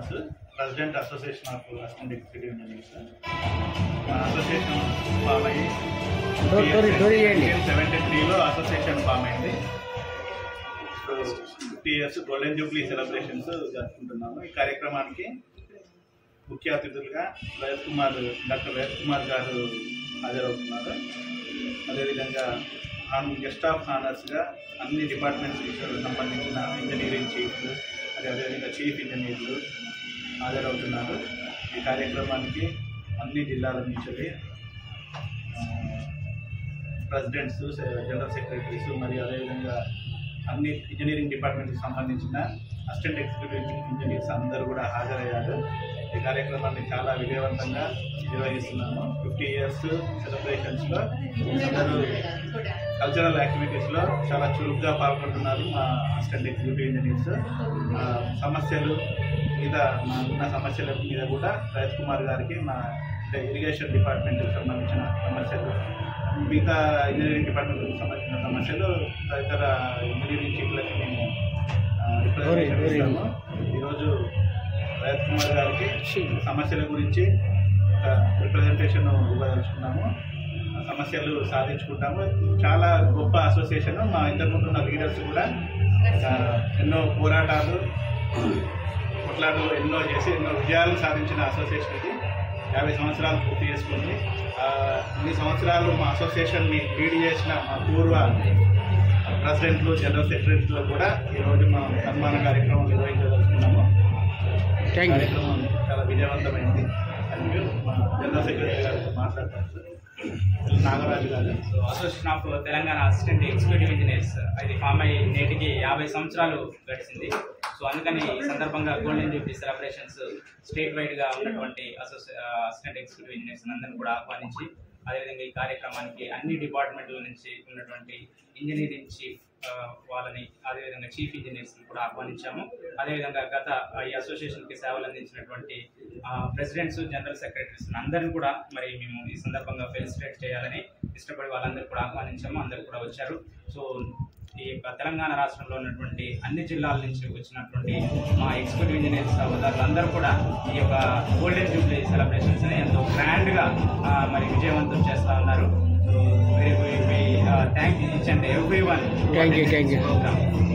Srinivas president association of assistant executive engineers మా association form అయ్యి డోర్- డోర్- డోర్ ఇయ్యండి. సెవెంటీ త్రీలో అసోసియేషన్ ఫామ్ అయింది fifty years golden jubilee celebrations జరుపుకుంటున్నాము ఈ కార్యక్రమానికి ముఖ్య అతిథులుగా Y S Kumar doctor Y S Kumar గారు హాజరవుతున్నారు అదేవిధంగా ఆన్ గెస్ట్ ఆఫ్ హానర్స్గా అన్ని డిపార్ట్మెంట్స్కి సంబంధించిన ఇంజనీరింగ్ చీఫ్లు అదే అదేవిధంగా చీఫ్ ఇంజనీర్లు హాజరవుతున్నారు ఈ కార్యక్రమానికి అన్ని జిల్లాల నుంచి ప్రెసిడెంట్స్ జనరల్ సెక్రటరీస్ మరియు అదేవిధంగా అన్ని ఇంజనీరింగ్ డిపార్ట్మెంట్కి సంబంధించిన అసిస్టెంట్ ఎగ్జిక్యూటివ్ ఇంజనీర్స్ అందరూ కూడా హాజరయ్యారు ఈ కార్యక్రమాన్ని చాలా విజయవంతంగా నిర్వహిస్తున్నాము ఫిఫ్టీ ఇయర్స్ సెలబ్రేషన్స్లో అందరూ కల్చరల్ యాక్టివిటీస్లో చాలా చురుగ్గా పాల్గొంటున్నారు మా అసిస్టెంట్ ఎగ్జిక్యూటివ్ ఇంజనీర్స్ ఆ, సమస్యలు మీద మా ఉన్న సమస్యల మీద కూడా రాజ్ కుమార్ గారికి మా ఇరిగేషన్ డిపార్ట్మెంట్కి సంబంధించిన సమస్యలు మిగతా ఇంజనీరింగ్ డిపార్ట్మెంట్కి సంబంధించిన సమస్యలు తదితర ఇంజనీరింగ్ చీఫ్లకి మేము రిప్రజెంటేషన్ ఇస్తాము ఈరోజు రాజ్ కుమార్ గారికి సమస్యల గురించి రిప్రజెంటేషన్ ఇవ్వదలుచుకున్నాము ఆ సమస్యలు సాధించుకుంటాము చాలా గొప్ప అసోసియేషన్ మా ఇంతకుముందు ఉన్న లీడర్స్ కూడా ఆ, ఎన్నో పోరాటాలు కొట్లాటలు ఎన్నో చేసి ఎన్నో విజయాలు సాధించిన అసోసియేషన్ ఇది యాభై సంవత్సరాలు పూర్తి చేసుకుంది ఆ, ఇన్ని సంవత్సరాలు మా అసోసియేషన్ని లీడ్ చేసిన మా పూర్వ ప్రెసిడెంట్లు జనరల్ సెక్రటరీలు కూడా ఈరోజు మా సన్మాన కార్యక్రమం నిర్వహించదలుచుకున్నాము థ్యాంక్ యూ కార్యక్రమం చాలా విజయవంతమైంది థ్యాంక్ యూ మా జనరల్ సెక్రటరీ గారు మాట్లాడతారు సార్ నాగరాజు గారు so association of Telangana assistant executive engineers ఇది ఫామ్ అయ్యి నేటికి యాభై సంవత్సరాలు గడిచింది సో అందుకని ఈ సందర్భంగా golden jubilee celebrations state wide గా ఉన్నటువంటి అసోసి అసిస్టెంట్ ఎగ్జిక్యూటివ్ ఇంజనీర్స్ అందరిని కూడా ఆహ్వానించి అదేవిధంగా ఈ కార్యక్రమానికి అన్ని డిపార్ట్మెంట్ల నుంచి ఉన్నటువంటి ఇంజనీరింగ్ చీఫ్ ఆ, వాళ్ళని అదేవిధంగా చీఫ్ ఇంజనీర్స్ కూడా ఆహ్వానించాము అదేవిధంగా గత ఆ, ఈ అసోసియేషన్ కి సేవలు అందించినటువంటి ప్రెసిడెంట్స్ జనరల్ సెక్రటరీస్ అందరిని కూడా మరి మేము ఈ సందర్భంగా ఫెలిసిటేట్ చేయాలని ఇష్టపడి వాళ్ళందరూ కూడా ఆహ్వానించాము అందరు కూడా వచ్చారు సో ఈ యొక్క తెలంగాణ రాష్ట్రంలో ఉన్నటువంటి అన్ని జిల్లాల నుంచి వచ్చినటువంటి మా ఎగ్జిక్యూటివ్ ఇంజనీర్స్ సహోదరులు అందరూ కూడా ఈ యొక్క గోల్డెన్ జూబ్లీ సెలబ్రేషన్స్ ని ఎంతో గ్రాండ్ గా ఆ, మరి విజయవంతం చేస్తా ఉన్నారు so thank each and every one Thank you, thank you. Programme